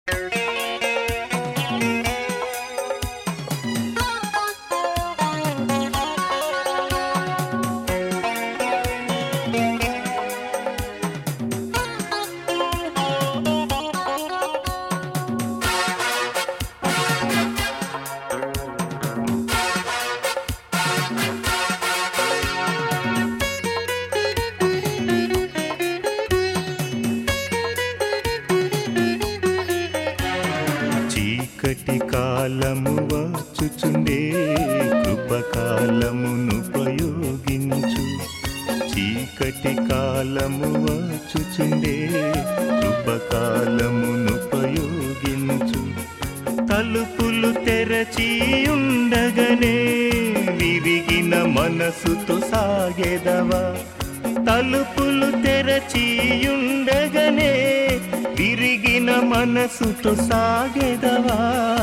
చీకటి కాలము వచ్చుచుండే కృపకాలమును ఉపయోగించు చీకటి కాలము వచ్చుచుండే కృపకాలమును ఉపయోగించు తలుపులు తెరచి ఉండగనే విరిగిన మనసుతో సాగెదవా తలుపులు తెరచి ఉండగనే విరిగిన మనసుతో సాగెదవా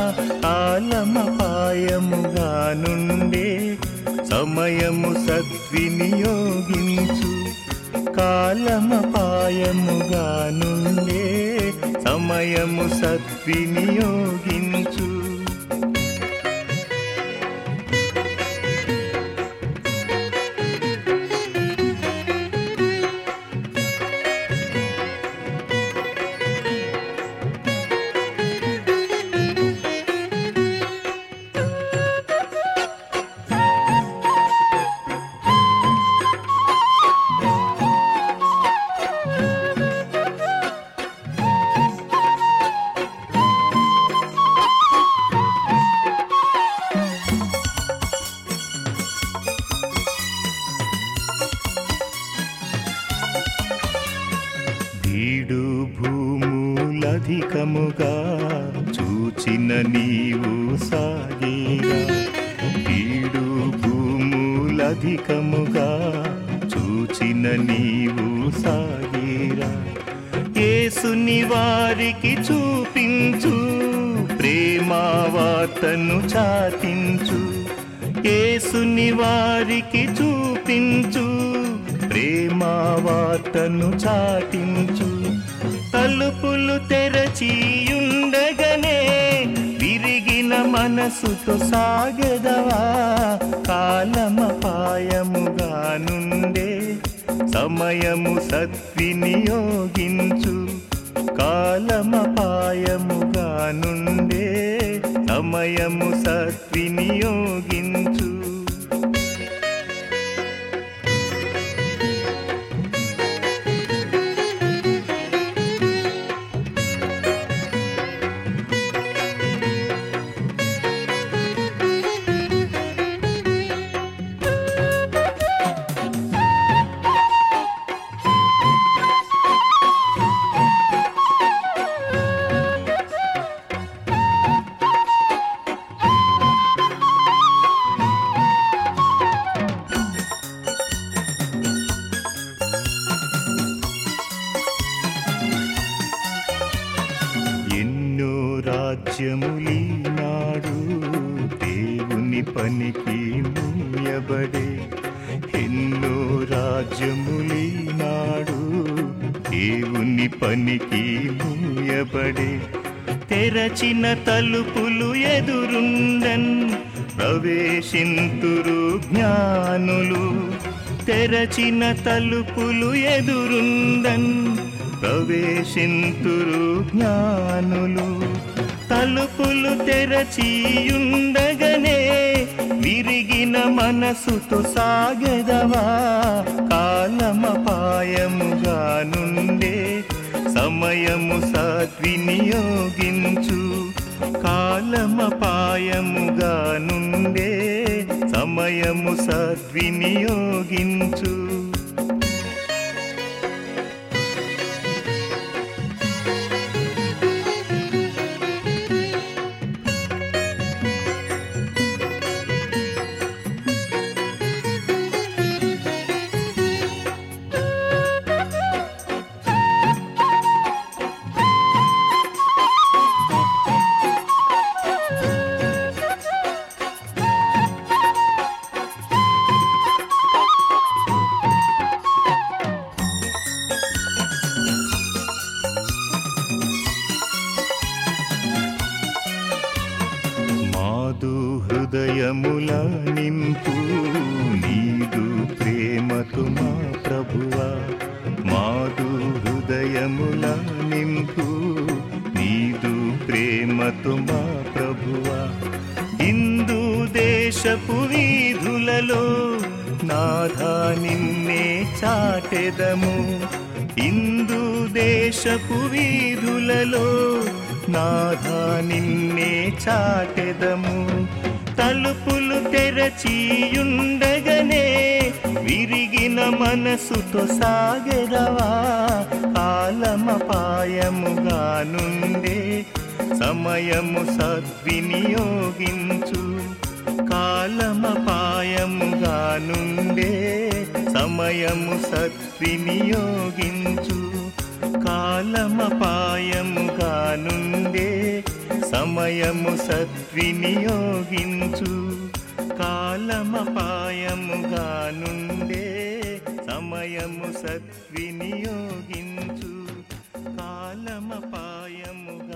కాలమపాయముగా నుండే సమయము సద్వినియోగించు కాలమపాయముగా నుండే సమయము సద్వినియోగించు వీడు భూములధికముగా చూచిన నీవు సాగేగా వీడు భూములధికముగా చూచిన నీవు సాగేరా యేసుని వారికి చూపించు ప్రేమావార్తను చాటించు యేసుని వారికి చూపించు ప్రేమావార్తను చాటించు తలుపులు తెరచియుండగనే విరిగిన మనసుతో సాగెదవా కాలమపాయముగా నుండే సమయము సద్వినియోగించు కాలమపాయముగా నుండే సమయము సద్వినియోగించు ఎన్నో రాజ్యములీనాడు దేవుని పనికి మూయబడే ఎన్నో రాజ్యములీనాడు దేవుని పనికి మూయబడే తెరచిన తలుపులు ఎదురుండన్ ప్రవేశింతురు జ్ఞానులు తెరచిన తలుపులు ఎదురుండన్ ప్రవేశింతురు జ్ఞానులు తలుపులు తెరచియుండగనే విరిగిన మనసుతో సాగెదవా కాలమపాయముగా నుండే సమయము సద్వినియోగించు కాలమపాయముగా నుండే సమయము సద్వినియోగించు హృదయముల నింపు నీదు ప్రేమతో మా ప్రభువా మాదు హృదయముల నింపు నీదు ప్రేమతో మా ప్రభువా హిందూ దేశపు వీధులలో నాథా నిన్నే చాటెదము హిందూ దేశపు వీధులలో నాథా నిన్నే చాటెదము తలుపులు తెరచియుండగనే విరిగిన మనసుతో సాగెదవా కాలమపాయముగా నుండే సమయము సద్వినియోగించు కాలమపాయముగా నుండే సమయము సద్వినియోగించు కాలమపాయముగా నుండే సమయము సద్వినియోగించు కాలమపాయముగా నుండే సమయము సద్వినియోగించు కాలమపాయముగా